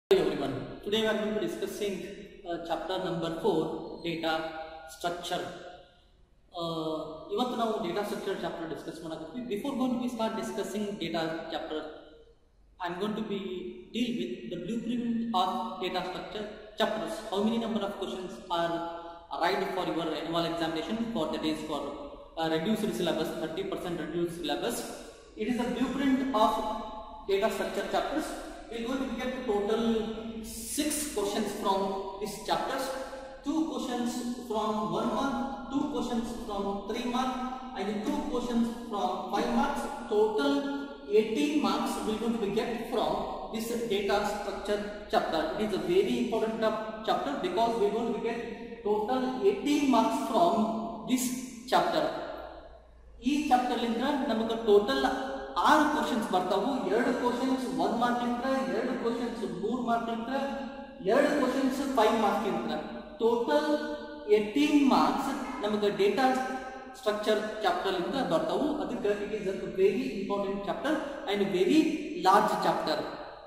Hello everyone. Today we are going to be discussing uh, chapter number 4 data structure. Uh, ಇವತ್ತು ನಾವು data structure chapter discuss ಮಾಡಕತ್ತೀವಿ before gone to be start discussing data chapter I am gone to be deal with the blueprint of data structure chapters how many number of questions are arrived for your annual examination for that is for uh, reduced syllabus 30% reduced syllabus it is a blueprint of data structure chapters we are going to get total six questions from these chapters two questions from one mark two questions from three marks and two questions from five marks total 18 marks we are going to get from this data structure chapter it is a very important uh, chapter because we are going to get total 18 marks from this chapter ಈ chapter ಲಿಂದ ನಮಗೆ total ಆರು questions ಬರ್ತಾವು ಎರಡು questions ಒಂದ್ mark ಲಿಂದ ಎರಡು questions ಮೂರ್ ಮಾರ್ಕ್ ಲಿಂದ ಎರಡು ಕ್ವಶನ್ಸ್ ಫೈವ್ ಮಾರ್ಕ್ ಲಿಂದ ಟೋಟಲ್ ಏಟೀನ್ ಮಾರ್ಕ್ಸ್ ನಮಗೆ ಡೇಟಾ ಸ್ಟ್ರಕ್ಚರ್ ಚಾಪ್ಟರ್ ಲಿಂದ ಬರ್ತಾವು ಅದಕ್ಕೆ it is a very important chapter and very large chapter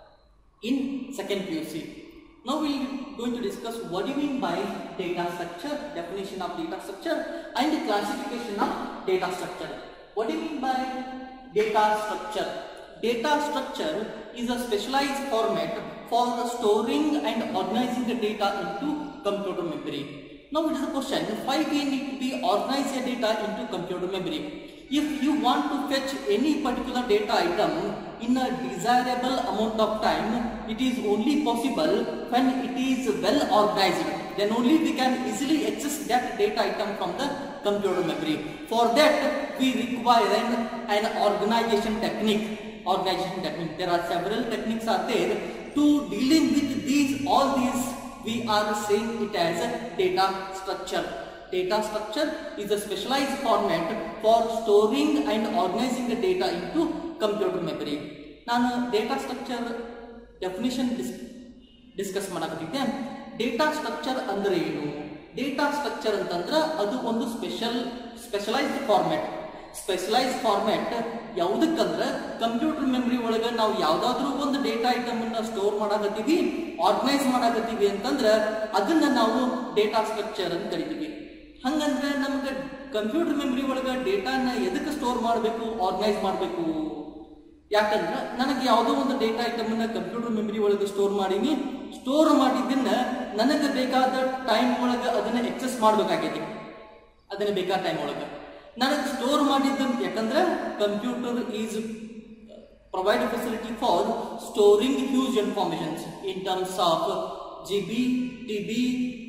in second PUC. Now we are going to discuss what do you mean by data structure, definition of data structure and classification of data structure. What do you mean by data structure? Data structure is a specialized format for storing and organizing the data into computer memory. Now it is a question, why we need to be organize the data into computer memory? If you want to fetch any particular data item in a desirable amount of time, it is only possible when it is well organized. Then only we can easily access that data item from the computer memory. For that, we require an, an organization technique. Organization technique. There are several techniques are there to dealing with these all these we are saying it as a data structure. Data structure is a specialized format for storing and organizing the data into computer memory. ನಾನು data structure definition ಡಿಸ್ discuss ಮಾಡಕತ್ತಿದ್ದೆ data structure ಅಂದ್ರೆ ಏನು data structure ಅಂತಂದ್ರೆ ಅದು ಒಂದು special specialized format specialize format ಯಾವುದಕ್ಕಂದ್ರೆ computer memory ಒಳಗೆ ನಾವು ಯಾವ್ದಾದ್ರೂ ಒಂದು ಡೇಟಾ ಐಟಮ್ ಅನ್ನ ಸ್ಟೋರ್ ಮಾಡಕತ್ತೀವಿ ಆರ್ಗನೈಸ್ ಮಾಡಕತ್ತೀವಿ ಅಂತಂದ್ರೆ ಅದನ್ನ ನಾವು ಡೇಟಾ ಸ್ಟ್ರಕ್ಚರ್ ಅಂತ ಕರಿತೀವಿ ಹಂಗಂದ್ರೆ ನಮ್ಗೆ ಕಂಪ್ಯೂಟರ್ ಮೆಮರಿ ಒಳಗೆ ಡೇಟಾನ ಎದಕ್ಕೆ ಸ್ಟೋರ್ ಮಾಡಬೇಕು ಆರ್ಗನೈಸ್ ಮಾಡಬೇಕು ಯಾಕಂದ್ರೆ ನನಗೆ ಯಾವುದೋ ಒಂದು ಡೇಟಾ ಐಟಮ್ ಅನ್ನ ಕಂಪ್ಯೂಟರ್ ಮೆಮರಿ ಒಳಗೆ ಸ್ಟೋರ್ ಮಾಡೀನಿ ಸ್ಟೋರ್ ಮಾಡಿದ್ದನ್ನ ನನಗೆ ಬೇಕಾದ ಟೈಮ್ ಒಳಗೆ ಅದನ್ನ ಎಕ್ಸೆಸ್ ಮಾಡಬೇಕಾಗೈತಿ ಅದನ್ನ ಬೇಕಾದ ಟೈಮ್ ಒಳಗೆ ನನಗೆ ಸ್ಟೋರ್ ಮಾಡಿದ್ದ ಯಾಕಂದ್ರೆ computer is provide facility for storing huge informations in terms of G B T B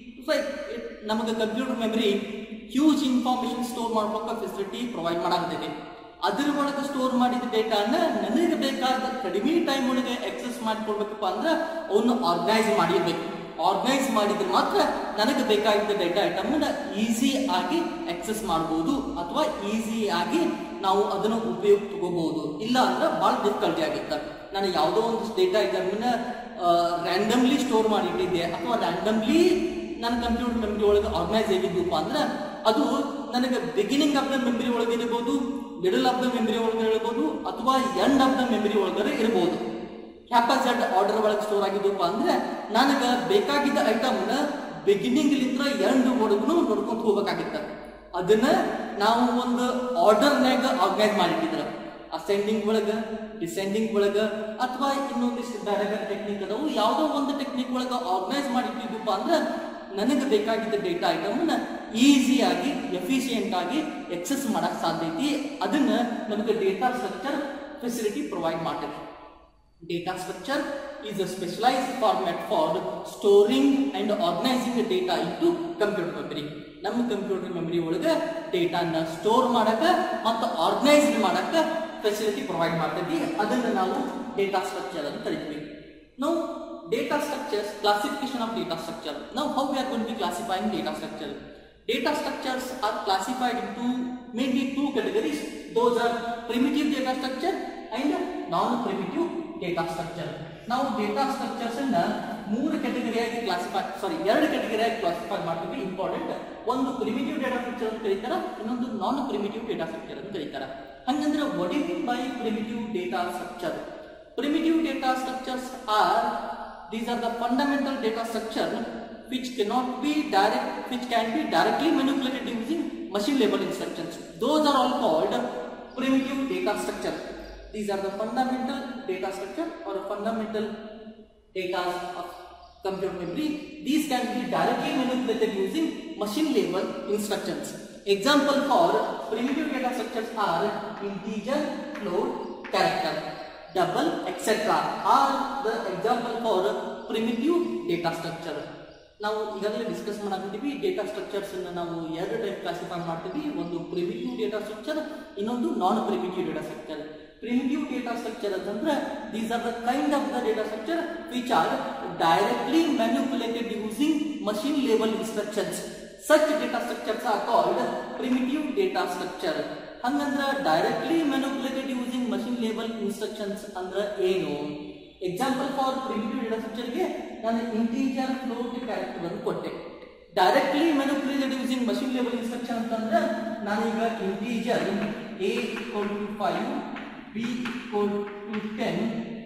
ನಮಗೆ computer memory huge information store ಮಾಡ್ಬೇಕ ಫೆಸಿಲಿಟಿ ಪ್ರೊವೈಡ್ ಮಾಡಾಗ್ತದೆ ಅದ್ರ ಒಳಗೆ ಸ್ಟೋರ್ ಮಾಡಿದ ಡೇಟಾನ ನನಗೆ ಬೇಕಾದ ಕಡಿಮೆ ಟೈಮ್ ಒಳಗೆ ಎಕ್ಸೆಸ್ ಮಾಡಿಕೊಡ್ಬೇಕಪ್ಪ ಅಂದ್ರೆ ಅವನ್ನ ಆರ್ಗನೈಸ್ ಮಾಡಿರ್ಬೇಕು ಆರ್ಗನೈಸ್ ಮಾಡಿದ್ರೆ ಮಾತ್ರ ನನಗೆ ಬೇಕಾಗಿದ್ದ ಡೇಟಾ ಐಟಮ್ ಈಸಿ ಆಗಿ ಆಕ್ಸೆಸ್ ಮಾಡಬಹುದು ಅಥವಾ ಈಸಿ ಆಗಿ ನಾವು ಅದನ್ನು ಉಪಯೋಗ ತಗೋಬಹುದು ಇಲ್ಲ ಅಂದ್ರೆ ಬಹಳ ಡಿಫಿಕಲ್ಟಿ ಆಗುತ್ತೆ ನಾನು ಯಾವುದೋ ಒಂದು ಡೇಟಾ ಐಟಮ್ ರ್ಯಾಂಡಮ್ಲಿ ಸ್ಟೋರ್ ಮಾಡಿಟ್ಟಿದ್ದೆ ಅಥವಾ ರ್ಯಾಂಡಮ್ಲಿ ನನ್ನ ಕಂಪ್ಯೂಟರ್ ಮೆಮರಿ ಒಳಗೆ ಆರ್ಗನೈಸ್ ಆಗಿದ್ದಪ್ಪ ಅಂದ್ರೆ ಅದು ನನಗೆ ಬಿಗಿನಿಂಗ್ ಆಫ್ ದ ಮೆಮರಿ ಒಳಗೆ ಇರಬಹುದು ಮಿಡಲ್ ಆಫ್ ದ ಮೆಮರಿ ಒಳಗೆ ಇರಬಹುದು ಅಥವಾ ಎಂಡ್ ಆಫ್ ದ ಮೆಮರಿ ಒಳಗಡೆ ಇರಬಹುದು ಕ್ಯಾಪಾಸಿಟಿ ಆರ್ಡರ್ ಒಳಗೆ ಸ್ಟೋರ್ ಆಗಿದ್ದಪ್ಪ ಅಂದ್ರೆ ನನಗೆ ಬೇಕಾಗಿದ್ದ ಐಟಮ್ನ ಬಿಗಿನಿಂಗ್ ಲಿಂತ್ರ ಎಂಡ್ ಒಳಗೂ ನೋಡ್ಕೊಂತ ಹೋಗ್ಬೇಕಾಗಿತ್ತ ಅದನ್ನ ನಾವು ಒಂದು ಆರ್ಡರ್ನಾಗ ಆರ್ಗನೈಸ್ ಮಾಡಿಟ್ಟಿದ್ರ ಅಸೆಂಡಿಂಗ್ ಒಳಗ ಡಿಸೆಂಡಿಂಗ್ ಒಳಗ ಅಥವಾ ಇನ್ನೊಂದಿಷ್ಟು ಬೇರೆ ಬೇರೆ ಟೆಕ್ನಿಕ್ ಅದಾವು ಯಾವುದೋ ಒಂದು ಟೆಕ್ನಿಕ್ ಒಳಗ ಆರ್ಗನೈಸ್ ಮಾಡಿಟ್ಟಿದ್ದಪ್ಪ ಅಂದ್ರೆ ನನಗೆ ಬೇಕಾಗಿದ್ದ ಡೇಟಾ ಐಟಮ್ನ ಈಸಿಯಾಗಿ ಎಫಿಷಿಯೆಂಟ್ ಆಗಿ ಎಕ್ಸೆಸ್ ಮಾಡಕ್ ಸಾಧ್ಯ ಐತಿ ಅದನ್ನ ನಮಗೆ ಡೇಟಾ ಸ್ಟ್ರಕ್ಚರ್ ಫೆಸಿಲಿಟಿ ಪ್ರೊವೈಡ್ ಮಾಡ್ತದೆ Data structure is a specialized format for storing and organizing the data into computer memory. ನಮ್ಮ ಕಂಪ್ಯೂಟರ್ ಮೆಮರಿ ಒಳಗೆ ಡೇಟಾನ ಸ್ಟೋರ್ ಮಾಡಕ ಮತ್ತು ಆರ್ಗನೈಸ್ ಮಾಡಕ ಫೆಸಿಲಿಟಿ ಪ್ರೊವೈಡ್ ಮಾಡ್ತೈತಿ ಅದನ್ನ ನಾವು ಡೇಟಾ ಸ್ಟ್ರಕ್ಚರ್ ಅಂತ ಕರಿತೀವಿ ನಾವು data structures classification of data structure ನಾವು how we are going to classifying data structure Data structures are classified into mainly two categories. Those are primitive data structure and non-primitive data structure. ನಾವು data structures ಅನ್ನ ಮೂರು ಕ್ಯಾಟಗರಿಯಾಗಿ classify sorry ಎರಡು ಕ್ಯಾಟಗರಿಯಾಗಿ classify ಮಾಡ್ತೀವಿ important ಒಂದು primitive data structure ಅಂತ ಕರೀತಾರ ಇನ್ನೊಂದು ನಾನ್ ಪ್ರಿಮಿಟಿವ್ ಡೇಟಾ ಸ್ಟ್ರಕ್ಚರ್ ಅಂತ ಕರೀತಾರ ಹಂಗಂದ್ರೆ what is by primitive data structure Primitive data structures are these are the fundamental data structure which cannot be direct which can be directly manipulated using machine level instructions those are all called primitive data structure these are the fundamental data structure or fundamental data of computer memory these can be directly manipulated using machine level instructions example for primitive data structures are integer float character double etc are the example for primitive data structure ನಾವು ಈಗಾಗಲೇ discuss ಮಾಡಾಕಿದ್ದೀವಿ data structures ಅನ್ನ ನಾವು ಎರಡು type classify ಮಾಡ್ತೀವಿ ಒಂದು primitive data structure ಇನ್ನೊಂದು non primitive data structure primitive data structure ಅಂತಂದ್ರೆ these are the kind of the data structure which are directly manipulated using machine level instructions such data structures are called primitive data structure ಹಂಗಂದ್ರ directly manipulated using machine level instructions ಅಂದ್ರೆ ಏನು example for primitive data ಸ್ಟ್ರಕ್ಚರ್ಗೆ ನಾನು integer float character ಅನ್ನು ಕೊಟ್ಟೆ directly manipulated using machine level instruction ಅಂತಂದ್ರೆ ನಾನೀಗ integer A equal to five B equal to ten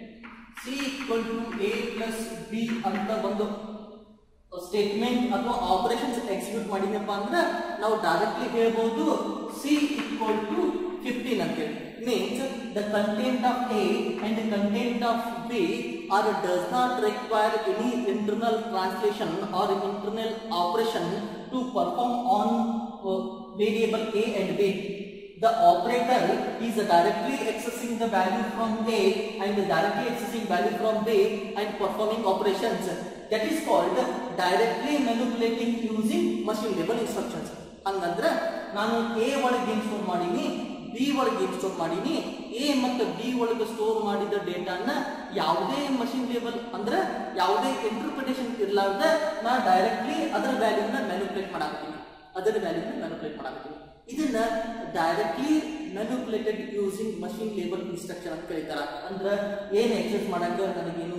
C equal to A plus B ಅಂತ ಒಂದು ಸ್ಟೇಟ್ಮೆಂಟ್ ಅಥವಾ ಆಪರೇಷನ್ಸ್ ಎಕ್ಸಿಕ್ಯೂಟ್ ಮಾಡಿದ್ನಪ್ಪ ಅಂದ್ರೆ ನಾವು ಡೈರೆಕ್ಟ್ಲಿ ಹೇಳ್ಬೋದು ಸಿ ಈಕ್ವಲ್ ಟು ಫಿಫ್ಟೀನ್ ಅಂತೇಳಿ means the content of A and the content of B or does not require any internal translation or internal operation to perform on uh, variable A and B. The operator is directly accessing the value from A and directly accessing value from B and performing operations. That is called directly manipulating using machine level instructions. ಹಂಗಂದ್ರೆ ನಾನು A ಒಳಗೆ ಏನು store ಮಾಡೀನಿ B ಒಳಗೆ ಏನು store ಮಾಡೀನಿ A ಮತ್ತು B ಒಳಗೆ ಸ್ಟೋರ್ ಮಾಡಿದ ಡೇಟಾನ ಯಾವುದೇ ಮಷಿನ್ ಲೇಬಲ್ ಅಂದ್ರೆ ಯಾವುದೇ ಇಂಟರ್ಪ್ರಿಟೇಷನ್ ಇರಲಾರ್ದ ನಾ ಡೈರೆಕ್ಟ್ಲಿ ಅದರ ವ್ಯಾಲ್ಯೂನ ಮ್ಯಾನುಪುಲೇಟ್ ಮಾಡಾಕ್ತೀನಿ ಅದರ ವ್ಯಾಲ್ಯೂನ ಮ್ಯಾನುಪುಲೇಟ್ ಮಾಡಾಕ್ತೀನಿ ಇದನ್ನ ಡೈರೆಕ್ಟ್ಲಿ ಮ್ಯಾನುಪುಲೇಟೆಡ್ ಯೂಸಿಂಗ್ ಮಷಿನ್ ಲೇಬಲ್ ಇನ್ಸ್ಟ್ರಕ್ಷನ್ ಅಂತ ಕರೀತಾರ ಅಂದ್ರೆ ಏನು ಎಕ್ಸೆಸ್ ಮಾಡಕ್ಕೆ ನನಗೇನು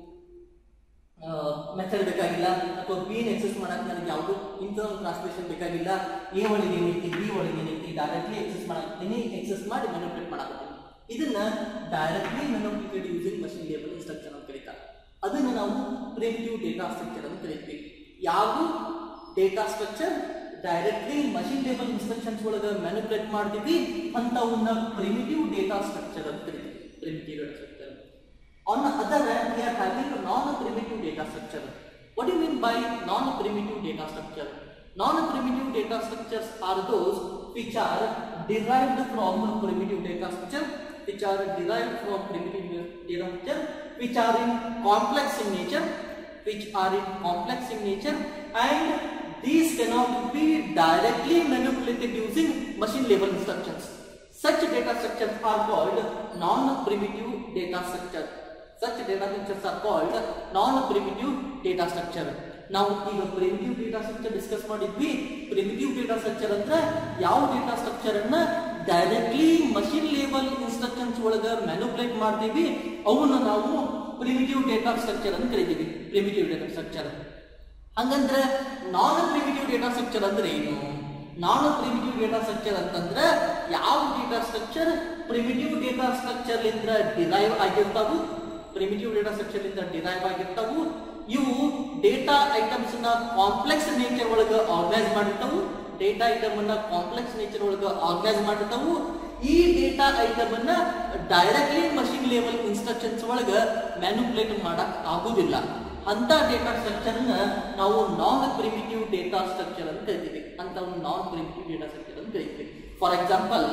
ಮೆಥಡ್ ಬೇಕಾಗಿಲ್ಲ ಅಥವಾ ಬಿ ಎಕ್ಸೆಸ್ ಮಾಡಕ್ಕೆ ನನಗೆ ಯಾವುದು ಇಂಟರ್ನಲ್ ಟ್ರಾನ್ಸ್ಲೇಷನ್ ಬೇಕಾಗಿಲ್ಲ ಎ ಒಳಗೆ ಏನೈತಿ ಬಿ ಒಳಗೆ ಏನೈತಿ ಡೈರೆಕ್ಟ್ಲಿ ಎಕ್ಸೆಸ್ ಮಾಡಾಕ್ತೀನಿ ಎಕ್ಸೆಸ್ ಮಾಡಿ ಮ್ಯಾನುಪುಲೇಟ್ ಮಾಡಾಕ್ತೀನಿ ಇದನ್ನ ಡೈರೆಕ್ಟ್ಲಿ ಮ್ಯಾನುಪುಲೇಟೆಡ್ ಯೂಸಿಂಗ್ ಮಷಿನ್ ಲೇಬಲ್ ಇನ್ಸ್ಟ್ರಕ್ಷನ್ ಅಂತ ಕರೀತಾರೆ ಅದನ್ನು ನಾವು ಪ್ರಿಮಿಟಿವ್ ಡೇಟಾ ಸ್ಟ್ರಕ್ಚರ್ ಅಂತ ಕರಿತೀವಿ ಯಾವ ಡೇಟಾ ಸ್ಟ್ರಕ್ಚರ್ ಡೈರೆಕ್ಟ್ಲಿ ಮಷಿನ್ ಲೇಬಲ್ ಇನ್ಸ್ಟ್ರಕ್ಷನ್ಸ್ ಒಳಗೆ ಮ್ಯಾನುಪುಲೇಟ್ ಮಾಡ್ತೀವಿ ಅಂತವನ್ನ ಪ್ರಿಮಿಟಿವ್ ಡೇಟಾ ಸ್ಟ್ರಕ್ಚರ್ ಅಂತ ಕರಿತೀವಿ primitive data structure On the other hand, we are having a non-primitive data structure. What do you mean by non-primitive data structure? Non-primitive data structures are those which are derived from primitive data structure, which are derived from primitive data structure, which are in complex in nature, which are in complex in nature, and these cannot be directly manipulated using machine level instructions. Such data structures are called non-primitive data structure. Such data structures are called non-primitive data structure. ನಾವು ಈಗ primitive data structure discuss ಮಾಡಿದ್ವಿ primitive data structure ಅಂದ್ರೆ ಯಾವ data structure ಅನ್ನ directly machine ಲೇಬಲ್ instructions ಒಳಗ manipulate ಮಾಡ್ತೀವಿ ಅವನ್ನ ನಾವು ಪ್ರಿಮಿಟಿವ್ ಡೇಟಾ ಸ್ಟ್ರಕ್ಚರ್ ಅಂತ ಕರಿತೀವಿ ಪ್ರಿಮಿಟಿವ್ ಡೇಟಾ ಸ್ಟ್ರಕ್ಚರ್ ಹಂಗಂದ್ರೆ ನಾನ್ ಪ್ರಿಮಿಟಿವ್ ಡೇಟಾ ಸ್ಟ್ರಕ್ಚರ್ ಅಂದ್ರೆ ಏನು ನಾನ್ ಪ್ರಿಮಿಟಿವ್ ಡೇಟಾ ಸ್ಟ್ರಕ್ಚರ್ ಅಂತಂದ್ರೆ ಯಾವ data structure primitive data structure ಲಿಂದ ಡಿರೈವ್ ಆಗಿರ್ತಾವು ಪ್ರಿಮಿಟಿವ್ ಡೇಟಾ ಸ್ಟ್ರಕ್ಚರ್ ಇಂದ ಡಿರೈವ್ ಆಗಿರ್ತಾವು ಇವು ಡೇಟಾ ಐಟಮ್ಸ್ ನ ಕಾಂಪ್ಲೆಕ್ಸ್ ನೇಚರ್ ಒಳಗ ಆರ್ಗನೈಸ್ ಮಾಡಿರ್ತಾವು ಡೇಟಾ ಐಟಮ್ ಅನ್ನ ಕಾಂಪ್ಲೆಕ್ಸ್ ನೇಚರ್ ಒಳಗ ಆರ್ಗನೈಸ್ ಮಾಡಿರ್ತಾವು ಈ ಡೇಟಾ ಐಟಮ್ ಅನ್ನ ಡೈರೆಕ್ಟ್ಲಿ ಮಷಿನ್ ಲೆವೆಲ್ ಇನ್ಸ್ಟ್ರಕ್ಷನ್ಸ್ ಒಳಗ ಮ್ಯಾನುಪುಲೇಟ್ ಮಾಡಕ್ ಆಗುದಿಲ್ಲ ಅಂತ ಡೇಟಾ ಸ್ಟ್ರಕ್ಚರ್ ನಾವು ನಾನ್ ಪ್ರಿಮಿಟಿವ್ ಡೇಟಾ ಸ್ಟ್ರಕ್ಚರ್ ಅಂತ ಕರಿತೀವಿ ಅಂತ ಒಂದು ನಾನ್ ಪ್ರಿಮಿಟಿವ್ ಡೇಟಾ ಸ್ಟ್ರಕ್ಚರ್ ಅಂತ ಕರಿತೀವಿ ಫಾರ್ ಎಕ್ಸಾಂಪಲ್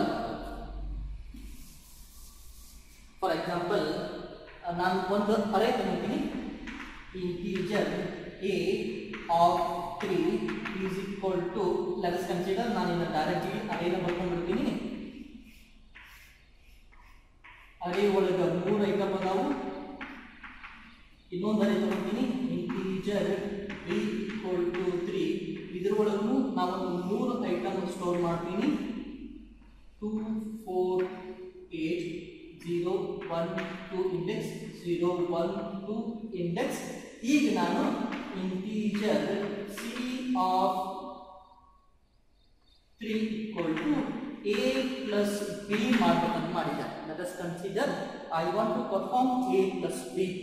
ಫಾರ್ ಎಕ್ಸಾಂಪಲ್ ನಾನು ಒಂದು ಅರೆ ತಗೊಂತೀನಿ integer A of three is equal to let's consider ನಾನು ಇನ್ನು ಡೈರೆಕ್ಟ್ಲಿ ಅರೇನ ಬರ್ಕೊಂಡ್ಬಿಡ್ತೀನಿ ಅರೆ ಒಳಗೆ ಮೂರು ಐಟಮ್ ಅದಾವು ಇನ್ನೊಂದು ಅರೆ ತಗೊಂತೀನಿ integer B equal to three ಇದ್ರೊಳಗೂ ನಾವೊಂದು ಮೂರು ಐಟಮ್ ಸ್ಟೋರ್ ಮಾಡ್ತೀನಿ two four eight zero one two index zero one two index ಈಗ ನಾನು integer C of three equal to A plus B ಮಾಡ್ಬೇಕಂತ ಮಾಡಿದೆ let us consider I want to perform A plus B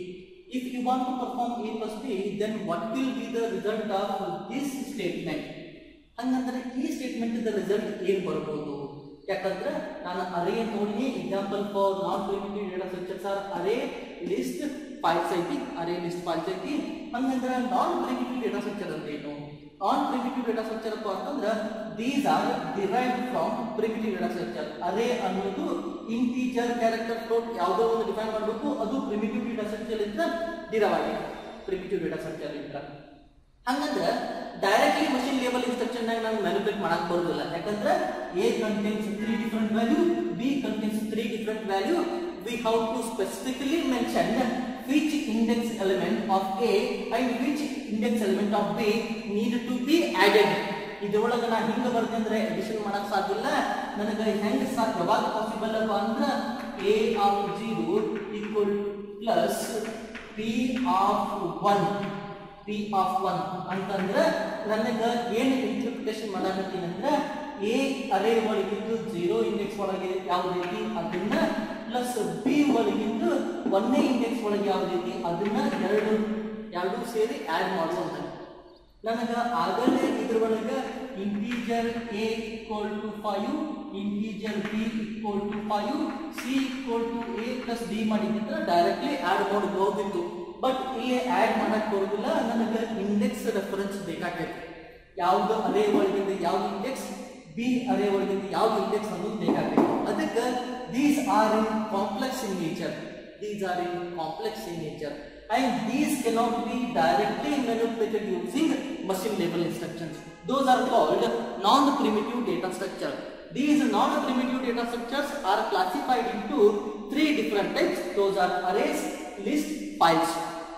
if you want to perform a plus b then what will be the result of this statement ಹಂಗಂದ್ರೆ ಈ statement result ಏನ್ ಬರ್ಬೋದು ಯಾಕಂದ್ರೆ ನಾನು array ನೋಡಿ example for non primitive data structures are array list files ಐತಿ array list files ಐತಿ ಹಂಗಂದ್ರೆ ನಾನ್ ಪ್ರಿಮಿಟಿವ್ ಡೇಟಾ ಸ್ಟ್ರಕ್ಚರ್ ಅಂದ್ರೆ ಏನು ನಾನ್ ಪ್ರಿಮಿಟಿವ್ ಡೇಟಾ ಸ್ಟ್ರಕ್ಚರ್ ಅಪ್ಪ ಅಂತಂದ್ರೆ these are derive from primitive data structure array ಅನ್ನೋದು ಇಂಟೀಜರ್ ಕ್ಯಾರೆಕ್ಟರ್ ಫ್ಲೋಟ್ ಯಾವುದೋ ಒಂದು ಡಿಫೈನ್ ಮಾಡಬೇಕು ಅದು ಪ್ರಿಮಿಟಿವ್ ಡೇಟಾ ಸ್ಟ್ರಕ್ಚರ್ ಇಂದ ಡಿರೈವ್ ಆಗಿದೆ ಪ್ರಿಮಿಟಿವ್ ಡೇಟಾ ಸ್ಟ್ರಕ್ಚರ್ ಇಂದ ಹಂಗಂದ್ರೆ ಡೈರೆಕ್ಟ್ಲಿ ಮಷಿನ್ ಲೇಬಲ್ ಇನ್ಸ್ಟ್ರಕ್ಷನ್ ನಾಗ ನಾವು ಮ್ಯಾನಿಪುಲೇಟ್ ಮಾಡಕ್ ಬರೋದಿಲ್ಲ ಯಾಕಂದ್ರೆ A contains three different value B contains three different value we how to specifically mention which index element of A and which index element of B need to be added ಇದ್ರೊಳಗೆ ನಾ ಹಿಂಗ ಬರ್ದೆ ಅಂದ್ರೆ edition ಮಾಡಕ್ ಸಾಧ್ಯ ಇಲ್ಲ ನನಗೆ ಹೆಂಗ್ ಸಾ ಯಾವಾಗ ಪಾಸಿಬಲ್ ಅಲ್ವಾ ಅಂದ್ರ A of zero equal plus P of one P of one ಅಂತಂದ್ರೆ ನನಗೆ ಏನು ಇಂಟರ್ಪ್ರಿಟೇಷನ್ ಮಾಡಕತ್ತೀನಿ ಅಂದ್ರೆ ಎ ಅರೇ ಒಳಗಿದ್ದು ಜೀರೋ ಇಂಡೆಕ್ಸ್ ಒಳಗೆ ಯಾವ್ದೈತಿ ಅದನ್ನ ಪ್ಲಸ್ ಬಿ ಒಳಗಿದ್ದು ಒಂದೇ ಇಂಡೆಕ್ಸ್ ಒಳಗೆ ಯಾವ್ದೈತಿ ಅದನ್ನ ಎರಡು ಎರಡು ಸೇರಿ ಆಡ್ ಮಾಡೋದು ನನಗೆ ಆಗಲೇ ಇದ್ರೊಳಗೆ integer A equal to five integer B equal to five C equal to A plus B ಮಾಡಿದ್ರೆ ಡೈರೆಕ್ಟ್ಲಿ ಆಡ್ ಮಾಡಬಹುದಿತ್ತು ಬಟ್ ಇಲ್ಲಿ ಆಡ್ ಮಾಡಕ್ ಬರೋದಿಲ್ಲ ನನಗೆ ಇಂಡೆಕ್ಸ್ ರೆಫರೆನ್ಸ್ ಬೇಕಾಗೈತಿ ಯಾವ್ದು ಅರೇ ಒಳಗಿಂದ ಯಾವ್ದು ಇಂಡೆಕ್ಸ್ ಬಿ ಅರೇ ಒಳಗಿಂದ ಯಾವ್ದು ಇಂಡೆಕ್ಸ್ ಅನ್ನೋದು ಬೇಕಾಗೈತಿ ಅದಕ್ಕೆ these are in complex in nature these are in complex in nature and these cannot be directly manipulated using machine level instructions those are called non-primitive data structure these non-primitive data structures are classified into three different types those are arrays list files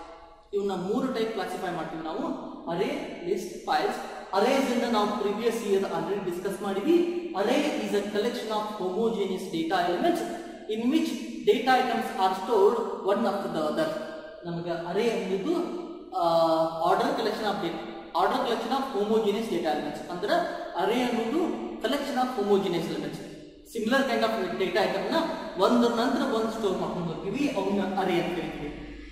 ಇವನ್ನ ಮೂರು type classify ಮಾಡ್ತೀವಿ ನಾವು ಅರೇ list files arrays ಇಂದ ನಾವು previous year already discuss ಮಾಡಿವಿ array is a collection of homogeneous data elements in which data items are stored one after the other ನಮಗೆ array ಅನ್ನೋದು order collection of data order collection of homogeneous data elements ಅಂದ್ರೆ array ಅನ್ನೋದು collection of homogeneous elements similar kind of data ಐಟಮ್ನ ಒಂದ್ರ ನಂತರ ಒಂದು store ಮಾಡ್ಕೊಂಡು ಹೋಗ್ತೀವಿ ಅವನ್ನ ಅರೇ ಅಂತ ಕರಿತೀವಿ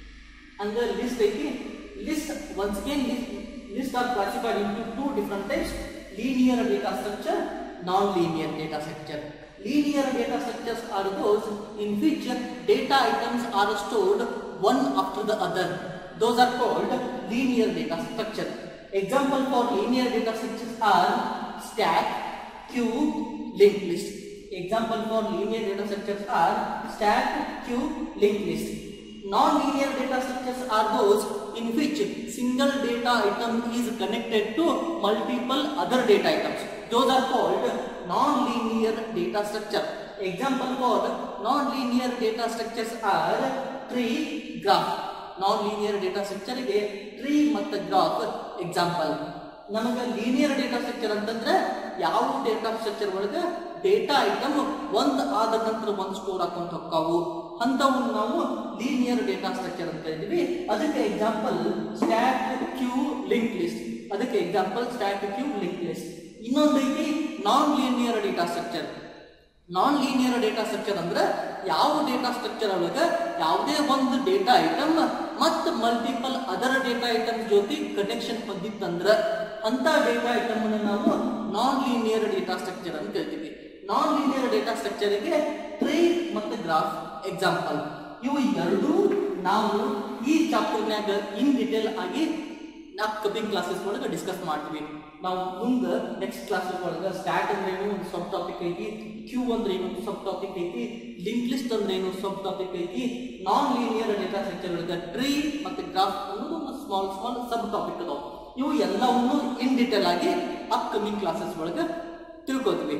and the list ಐತಿ list once again list, list are classified into two different types linear data structure non-linear data structure linear data structures are those in which data items are stored one after the other those are called linear data structure example for linear data structures are stack queue linked list example for linear data structures are stack queue linked list Non-linear data structures are those in which single data item is connected to multiple other data items. Those are called non-linear data structure. Example for non-linear data structures are tree, graph. Non-linear data structure ಗೆ tree ಮತ್ತು graph example ನಮಗೆ linear data structure ಅಂತಂದ್ರೆ ಯಾವ data structure ಒಳಗೆ data item ಒಂದ್ ಆದ ನಂತರ ಒಂದ್ ಸ್ಟೋರ್ ಹಾಕೊಂತ ಹೋಗ್ತಾವು ಅಂತವನ್ನ ನಾವು ಲೀನಿಯರ್ ಡೇಟಾ ಸ್ಟ್ರಕ್ಚರ್ ಅಂತ ಇದ್ದೀವಿ ಅದಕ್ಕೆ example stack queue link list ಅದಕ್ಕೆ example stack queue link list ಇನ್ನೊಂದು ಐತಿ non linear data structure non linear data structure ಅಂದ್ರೆ ಯಾವ ಡೇಟಾ ಸ್ಟ್ರಕ್ಚರ್ ಒಳಗೆ ಯಾವುದೇ ಒಂದು ಡೇಟಾ ಐಟಮ್ ಮತ್ತು ಮಲ್ಟಿಪಲ್ ಅದರ್ ಡೇಟಾ ಐಟಮ್ ಜೊತೆ ಕನೆಕ್ಷನ್ ಹೊಂದಿತ್ತಂದ್ರ ಅಂತ ಡೇಟಾ ಐಟಮ್ ನಾವು ನಾನ್ ಲೀನಿಯರ್ ಡೇಟಾ ಸ್ಟ್ರಕ್ಚರ್ ಅಂತ ಕರಿತೀವಿ ನಾನ್ ಲೀನಿಯರ್ ಡೇಟಾ ಸ್ಟ್ರಕ್ಚರ್ಗೆ ಟ್ರೀ ಮತ್ತು ಗ್ರಾಫ್ ಎಕ್ಸಾಂಪಲ್ ಇವು ಎರಡೂ ನಾವು ಈ ಚಾಪ್ಟರ್ನ್ಯಾಗ ಇನ್ ಡಿಟೇಲ್ ಆಗಿ ನಾವು ಕಪಿಂಗ್ ಕ್ಲಾಸಸ್ ಒಳಗೆ ಡಿಸ್ಕಸ್ ಮಾಡ್ತೀವಿ ನಾವು ಮುಂದೆ ನೆಕ್ಸ್ಟ್ ಕ್ಲಾಸ್ ಒಳಗೆ ಸ್ಟ್ಯಾಟ್ ಅಂದ್ರೆ ಏನು ಒಂದು ಸಬ್ ಟಾಪಿಕ್ ಐತಿ ಕ್ಯೂ ಅಂದ್ರೆ ಏನು ಸಬ್ ಟಾಪಿಕ್ ಐತಿ ಲಿಂಕ್ ಲಿಸ್ಟ್ ಅಂದ್ರೆ ಏನು ಸಬ್ ಟಾಪಿಕ್ ಐತಿ ನಾನ್ ಲೀನಿಯರ್ ಡೇಟಾ ಸ್ಟ್ರಕ್ಚರ್ ಒಳಗೆ ಟ್ರೀ ಮತ್ತು ಗ್ರಾಫ್ ಅನ್ನೋದು ಒಂದು ಸ್ಮಾಲ್ ಸ್ಮಾಲ್ ಸಬ್ ಟಾಪಿಕ್ ಅದಾವ ಇವು ಎಲ್ಲವನ್ನೂ ಇನ್ ಡಿಟೇಲ್ ಆಗಿ ಅಪ್ಕಮಿಂಗ್ ಕ್ಲಾಸಸ್ ಒಳಗೆ ತಿಳ್ಕೊತೀವಿ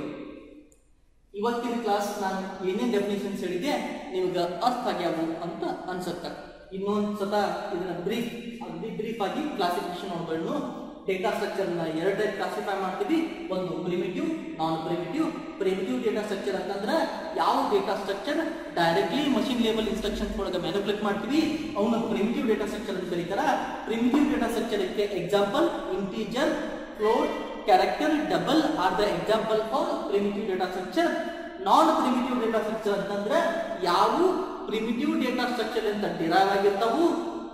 ಇವತ್ತಿನ ಕ್ಲಾಸ್ ನಾನು ಏನೇನು ಡೆಫಿನೇಷನ್ಸ್ ಹೇಳಿದೆ ನಿಮ್ಗೆ ಅರ್ಥ ಆಗ್ಯಾವು ಅಂತ ಅನ್ಸುತ್ತೆ ಇನ್ನೊಂದು ಸತ ಇದನ್ನ ಬ್ರೀಫ್ ಅಗದಿ ಬ್ರೀಫ್ ಆಗಿ ಕ್ಲಾಸಿಫಿಕೇಶನ್ ಅವುಗಳನ್ನು ಡೇಟಾ ಸ್ಟ್ರಕ್ಚರ್ನ ಎರಡು ಟೈಪ್ ಕ್ಲಾಸಿಫೈ ಮಾಡ್ತೀವಿ ಒಂದು primitive non primitive primitive data structure ಅಂತಂದ್ರೆ ಯಾವ data structure directly machine level instructions ಒಳಗೆ ಮ್ಯಾನುಪ್ಲೇಟ್ ಮಾಡ್ತೀವಿ ಅವನ್ನ ಪ್ರಿಮಿಟಿವ್ ಡೇಟಾ ಸ್ಟ್ರಕ್ಚರ್ ಅಂತ ಕರೀತಾರ ಪ್ರಿಮಿಟಿವ್ ಡೇಟಾ ಸ್ಟ್ರಕ್ಚರ್ ಇದಕ್ಕೆ example integer float character double are the example for primitive data structure non primitive data structure ಅಂತಂದ್ರೆ ಯಾವ ಪ್ರಿಮಿಟಿವ್ ಡೇಟಾ ಸ್ಟ್ರಕ್ಚರ್ ಅಂತ derive ಆಗಿರ್ತಾವು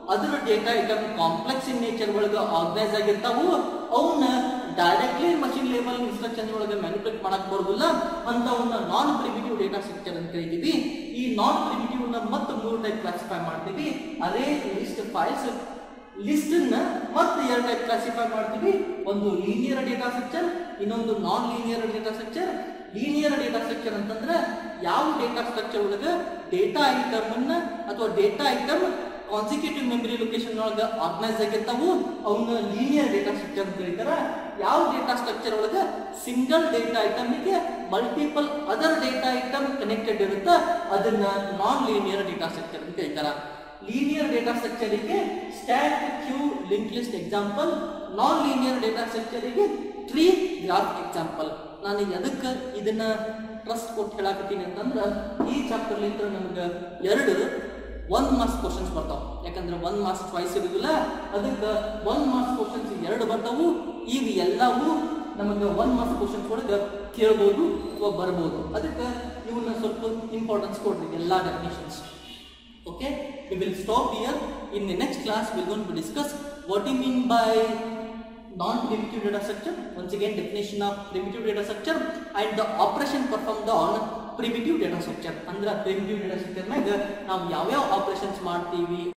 ಅದರ data item complex in nature ಒಳಗೆ organise ಆಗಿರ್ತಾವು ಅವನ್ನ ಡೈರೆಕ್ಟ್ಲಿ ಮಷಿನ್ ಲೇಬಲ್ ಇನ್ಸ್ಟ್ರಕ್ಷನ್ ಒಳಗೆ ಮ್ಯಾನಿಪುಲೇಟ್ ಮಾಡಕ್ ಬರೋದಿಲ್ಲ ಅಂತವನ್ನ ನಾನ್ ಪ್ರಿಮಿಟಿವ್ ಡೇಟಾ ಸ್ಟ್ರಕ್ಚರ್ ಅಂತ ಕರಿತೀವಿ ಈ ನಾನ್ ಪ್ರಿಮಿಟಿವ್ ನ ಮತ್ತೆ ಮೂರು ಟೈಪ್ ಕ್ಲಾಸಿಫೈ ಮಾಡ್ತೀವಿ ಅರೇ ಲಿಸ್ಟ್ ಫೈಲ್ಸ್ ಲಿಸ್ಟ್ ನ ಮತ್ತೆ ಎರಡು ಟೈಪ್ ಕ್ಲಾಸಿಫೈ ಮಾಡ್ತೀವಿ ಒಂದು ಲೀನಿಯರ್ ಡೇಟಾ ಸ್ಟ್ರಕ್ಚರ್ ಇನ್ನೊಂದು non linear data structure linear data structure ಅಂತಂದ್ರೆ ಯಾವ ಡೇಟಾ ಸ್ಟ್ರಕ್ಚರ್ ಒಳಗೆ ಡೇಟಾ ಐಟಮ್ ಅನ್ನ ಅಥವಾ data item consecutive memory location ಒಳಗೆ ಆರ್ಗನೈಸ್ ಆಗಿರ್ತಾವು ಅವನ್ನ ಲೀನಿಯರ್ ಡೇಟಾ ಸ್ಟ್ರಕ್ಚರ್ ಅಂತ ಕರೀತಾರ ಯಾವ ಡೇಟಾ ಸ್ಟ್ರಕ್ಚರ್ ಒಳಗೆ ಸಿಂಗಲ್ ಡೇಟಾ ಐಟಮ್ಗೆ multiple other data item connected ಇರುತ್ತೆ ಅದನ್ನ ನಾನ್ ಲೀನಿಯರ್ ಡೇಟಾ ಸ್ಟ್ರಕ್ಚರ್ ಅಂತ ಕರೀತಾರ ಲೀನಿಯರ್ ಡೇಟಾ ಸ್ಟ್ರಕ್ಚರಿಗೆ stack queue link list example non linear data ಸ್ಟ್ರಕ್ಚರಿಗೆ ಟ್ರೀ ಗ್ರಾಫ್ ಎಕ್ಸಾಂಪಲ್ ನಾನು ಎದಕ್ಕೆ ಇದನ್ನ ಟ್ರಸ್ಟ್ ಕೊಟ್ಟು ಹೇಳಾಕತ್ತೀನಿ ಅಂತಂದ್ರೆ ಈ ಚಾಪ್ಟರ್ ಲಿಂತ್ರ ನಮ್ಗೆ ಎರಡು ಒನ್ ಮಾರ್ಕ್ಸ್ ಕ್ವಶನ್ಸ್ ಬರ್ತಾವ ಯಾಕಂದ್ರೆ ಒನ್ ಮಾರ್ಕ್ಸ್ ಚಾಯ್ಸ್ ಇರುದಿಲ್ಲ ಅದಕ್ಕೆ ಒನ್ ಮಾರ್ಕ್ಸ್ ಕ್ವಶನ್ಸ್ ಎರಡು ಬರ್ತಾವು ಇವು ಎಲ್ಲವೂ ನಮಗೆ ಒನ್ ಮಾರ್ಕ್ಸ್ ಕ್ವಶನ್ಸ್ ಒಳಗೆ ಕೇಳ್ಬೋದು ಅಥವಾ ಬರ್ಬೋದು ಅದಕ್ಕೆ ಇವನ್ನ ಸ್ವಲ್ಪ ಇಂಪಾರ್ಟೆನ್ಸ್ ಕೊಡ್ರಿ ಎಲ್ಲ definitions okay we will stop here in the next class we're going to discuss what do you mean by non-primitive data structure once again definition of primitive data structure and the operation performed on primitive data structure ಅಂದ್ರೆ primitive data structure ನಾಗ ನಾವು ಯಾವ್ಯಾವ operations ಮಾಡ್ತೀವಿ